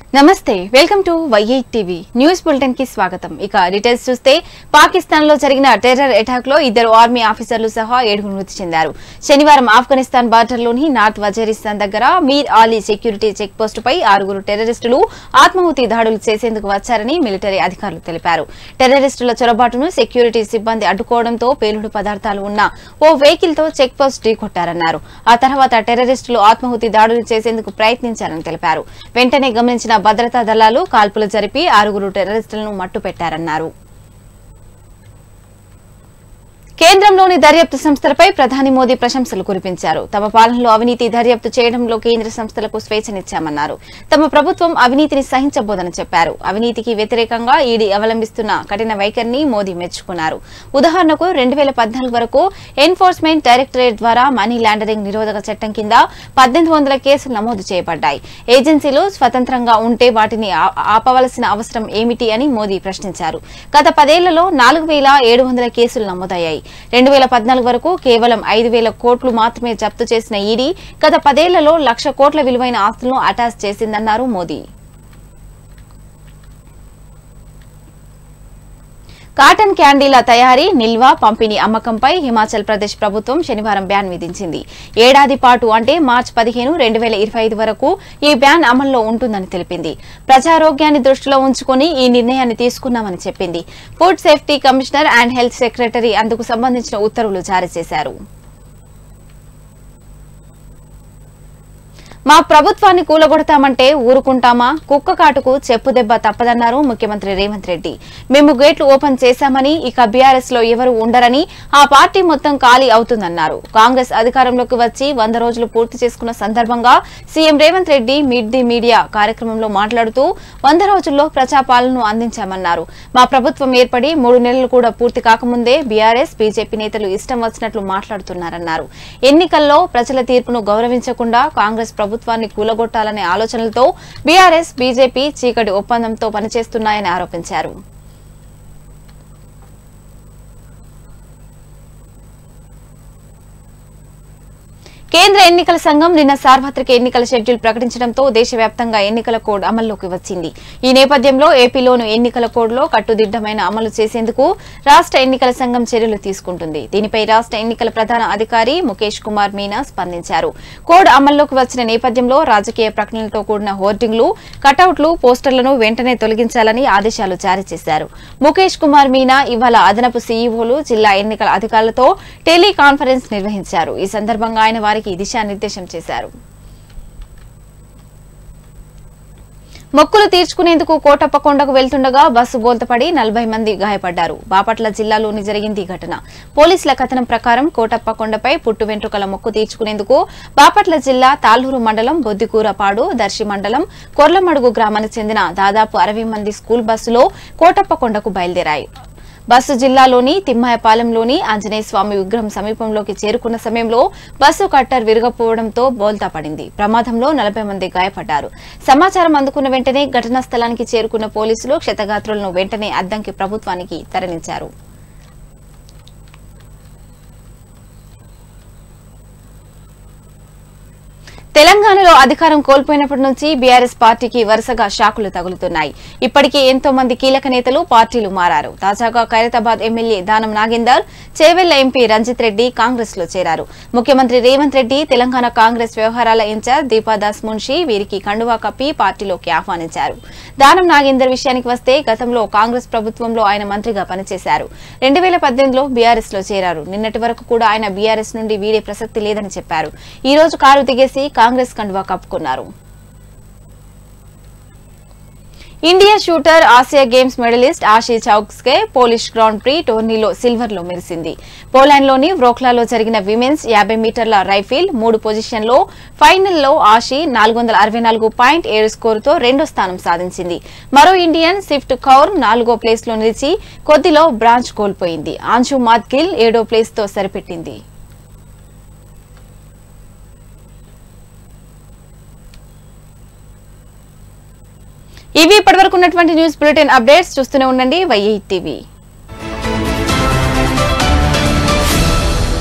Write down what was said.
నమస్తే welcome to YI TV news bulletin కి స్వాగతం ఇక డీటెయిల్స్ చూస్తే పాకిస్తాన్ లో జరిగిన టెర్రర్ అటాక్ లో ఇద్దరు ఆర్మీ ఆఫీసర్లు సహా ఏడుగురు మృతి చెందారు శనివారం ఆఫ్ఘనిస్తాన్ బార్డర్ లోని నార్త్ వజీరిస్తాన్ దగ్గర Mir Ali security check post పై ఆరుగురు టెర్రరిస్టులు ఆత్మాహుతి దాడులు చేసేందుకు వచ్చారని మిలిటరీ అధికారులు తెలిపారు టెర్రరిస్టుల చొరబాటును సెక్యూరిటీ సిబ్బంది అడ్డుకోవడంతో పేలుడు పదార్థాలు ఉన్న ఓ వెహికల్ తో చెక్ పోస్ట్ ఢీకొట్టారన్నారు ఆ తర్వాత టెర్రరిస్టులు ఆత్మాహుతి దాడులు చేసేందుకు ప్రయత్నించారని తెలిపారు వెంటనే గమనించిన భద్రతా దళాలు కాల్పులు జరిపి ఆరుగురు టెర్రరిస్టులను మట్టుపెట్టారన్నారు కేంద్రంలోని దర్యాప్తు సంస్థలపై ప్రధాని మోదీ ప్రశంసలు కురిపించారు తమ పాలనలో అవినీతి దర్యాప్తు చేయడంలో కేంద్ర సంస్థలకు స్వేచ్ఛనిచ్చామన్నారు తమ ప్రభుత్వం అవినీతిని సహించబోదని చెప్పారు అవినీతికి వ్యతిరేకంగా ఈడీ అవలంబిస్తున్న కఠిన వైఖరిని మోదీ మెచ్చుకున్నారు ఉదాహరణకు రెండు వేల పద్నాలుగు వరకు ఎన్ఫోర్స్మెంట్ డైరెక్టరేట్ ద్వారా మనీ లాండరింగ్ నిరోధక చట్టం కింద పద్దెనిమిది వందల కేసులు నమోదు చేయబడ్డాయి ఏజెన్సీలు స్వతంత్రంగా ఉంటే వాటిని ఆ- ఆపవలసిన అవసరం ఏమిటి అని మోదీ ప్రశ్నించారు గత పదేళ్లలో నాలుగు వేల ఏడు వందల కేసులు నమోదయ్యాయి రెండు వేల పద్నాలుగు వరకు కేవలం ఐదు వేల కోట్లు మాత్రమే జప్తు చేసిన ఈడీ గత పదేళ్లలో లక్ష కోట్ల విలువైన ఆస్తులను అటాచ్ చేసిందన్నారు మోదీ కాటన్ క్యాండీల తయారీ నిల్వ పంపిణీ అమ్మకంపై హిమాచల్ ప్రదేశ్ ప్రభుత్వం శనివారం బ్యాన్ విధించింది ఏడాది పాటు అంటే మార్చి పదిహేను రెండు వేల ఇరవై ఐదు వరకు ఈ బ్యాన్ అమల్లో ఉంటుందని తెలిపింది ప్రజారోగ్యాన్ని దృష్టిలో ఉంచుకుని ఈ నిర్ణయాన్ని తీసుకున్నామని చెప్పింది food safety commissioner and health secretary అందుకు సంబంధించిన ఉత్తర్వులు జారీ చేశారు మా ప్రభుత్వాన్ని కూలగొడతామంటే ఊరుకుంటామా కుక్క కాటుకు చెప్పు దెబ్బ తప్పదన్నారు ముఖ్యమంత్రి రేవంత్ రెడ్డి మేము గేట్లు ఓపెన్ చేశామని ఇక బీఆర్ఎస్ లో ఎవరు ఉండరని ఆ పార్టీ మొత్తం ఖాళీ అవుతుందన్నారు కాంగ్రెస్ అధికారంలోకి వచ్చి వంద రోజులు పూర్తి చేసుకున్న సందర్భంగా CM Revanth Reddy meet the media కార్యక్రమంలో మాట్లాడుతూ వంద రోజుల్లో ప్రజాపాలనను అందించామన్నారు మా ప్రభుత్వం ఏర్పడి మూడు నెలలు కూడా పూర్తి కాకముందే బీఆర్ఎస్ బీజేపీ నేతలు ఇష్టం వచ్చినట్లు మాట్లాడుతున్నారన్నారు ఎన్నికల్లో ప్రజల తీర్పును గౌరవించకుండా కాంగ్రెస్ ప్రభుత్వాన్ని కూలగొట్టాలనే ఆలోచనలతో బీఆర్ఎస్ బీజేపీ చీకటి ఒప్పందంతో పనిచేస్తున్నాయని ఆరోపించారు కేంద్ర ఎన్నికల సంఘం నిన్న సార్వత్రిక ఎన్నికల షెడ్యూల్ ప్రకటించడంతో దేశవ్యాప్తంగా ఎన్నికల కోడ్ అమల్లోకి వచ్చింది ఈ నేపథ్యంలో ఏపీలోను ఎన్నికల కోడ్లో కట్టుదిట్టమైన అమలు చేసేందుకు రాష్ట్ర ఎన్నికల సంఘం చర్యలు తీసుకుంటుంది దీనిపై రాష్ట్ర ఎన్నికల ప్రధాన అధికారి ముఖేష్ కుమార్ మీనా స్పందించారు కోడ్ అమల్లోకి వచ్చిన నేపథ్యంలో రాజకీయ ప్రకటనలతో కూడిన హోర్డింగ్లు కటౌట్లు పోస్టర్లను వెంటనే తొలగించాలని ఆదేశాలు జారీ చేశారు ముఖేష్ కుమార్ మీనా ఇవాళ అదనపు సీఈఓలు జిల్లా ఎన్నికల అధికారులతో టెలికాన్ఫరెన్స్ నిర్వహించారు ఈ సందర్భంగా ఆయన వారికి దిశానిర్దేశం చేశారు మొక్కులు తీర్చుకునేందుకు కోటప్పకొండకు వెళ్తుండగా బస్సు బోల్తపడి నలభై మంది గాయపడ్డారు బాపట్ల జిల్లాలోని జరిగింది ఈ ఘటన పోలీసుల కథనం ప్రకారం కోటప్పకొండపై పుట్టు వెంట్రుకల మొక్కు తీర్చుకునేందుకు బాపట్ల జిల్లా తాళ్లూరు మండలం బొద్దికూరపాడు దర్శి మండలం కొర్లమడుగు గ్రామానికి చెందిన దాదాపు అరవై మంది స్కూల్ బస్సులో కోటప్పకొండకు బయలుదేరాయి బస్సు జిల్లాలోని తిమ్మాయపాలెంలోని ఆంజనేయ స్వామి విగ్రహం సమీపంలోకి చేరుకున్న సమయంలో బస్సు కట్టర్ విరగపోవడంతో బోల్తా పడింది ప్రమాదంలో నలభై మంది గాయపడ్డారు సమాచారం అందుకున్న వెంటనే ఘటనా స్థలానికి చేరుకున్న పోలీసులు క్షతగాత్రులను వెంటనే అద్దంకి ప్రభుత్వానికి తరలించారు తెలంగాణలో అధికారం కోల్పోయినప్పటి నుంచి బీఆర్ఎస్ పార్టీకి వరుసగా షాకులు తగులుతున్నాయి ఇప్పటికే ఎంతో మంది కీలక నేతలు పార్టీలు మారారు తాజాగా ఖైరతాబాద్ ఎమ్మెల్యే దానం నాగేందర్ చేవెళ్ల ఎంపీ రంజిత్ రెడ్డి కాంగ్రెస్ లో చేరారు ముఖ్యమంత్రి రేవంత్ రెడ్డి తెలంగాణ కాంగ్రెస్ వ్యవహారాల ఇన్ఛార్జ్ దీపాదాస్ మున్షి వీరికి కండువా కప్పి పార్టీలోకి ఆహ్వానించారు దానం నాగేందర్ విషయానికి వస్తే గతంలో కాంగ్రెస్ ప్రభుత్వంలో ఆయన మంత్రిగా పనిచేశారు రెండు వేల పద్దెనిమిదిలో బీఆర్ఎస్ లో చేరారు నిన్నటి వరకు కూడా ఆయన బీఆర్ఎస్ నుండి వీడే ప్రసక్తి లేదని చెప్పారు ఈ రోజు కారు దిగేసి కాంగ్రెస్ కండువా కప్పుకున్నారు India shooter Asia games medalist Ashi Chouksey Polish grand prix టోర్నీలో సిల్వర్ లో మెరిసింది పోలాండ్లోని వ్రోక్లాలో జరిగిన విమెన్స్ యాభై మీటర్ల రైఫిల్ మూడు పొజిషన్లో ఫైనల్లో ఆషీ నాలుగు వందల అరవై నాలుగు పాయింట్ ఏడు స్కోరుతో రెండో స్థానం సాధించింది మరో ఇండియన్ స్విఫ్ట్ కౌర్ నాలుగో ప్లేస్ లో నిలిచి కొద్దిలో బ్రాంచ్ కోల్పోయింది ఆంజు మాద్గిల్ ఏడో ప్లేస్ తో సరిపెట్టింది ఇవి ఇప్పటివరకు ఉన్నటువంటి న్యూస్ బులెటిన్ అప్డేట్స్ చూస్తూనే ఉండండి వైఐ టీవీ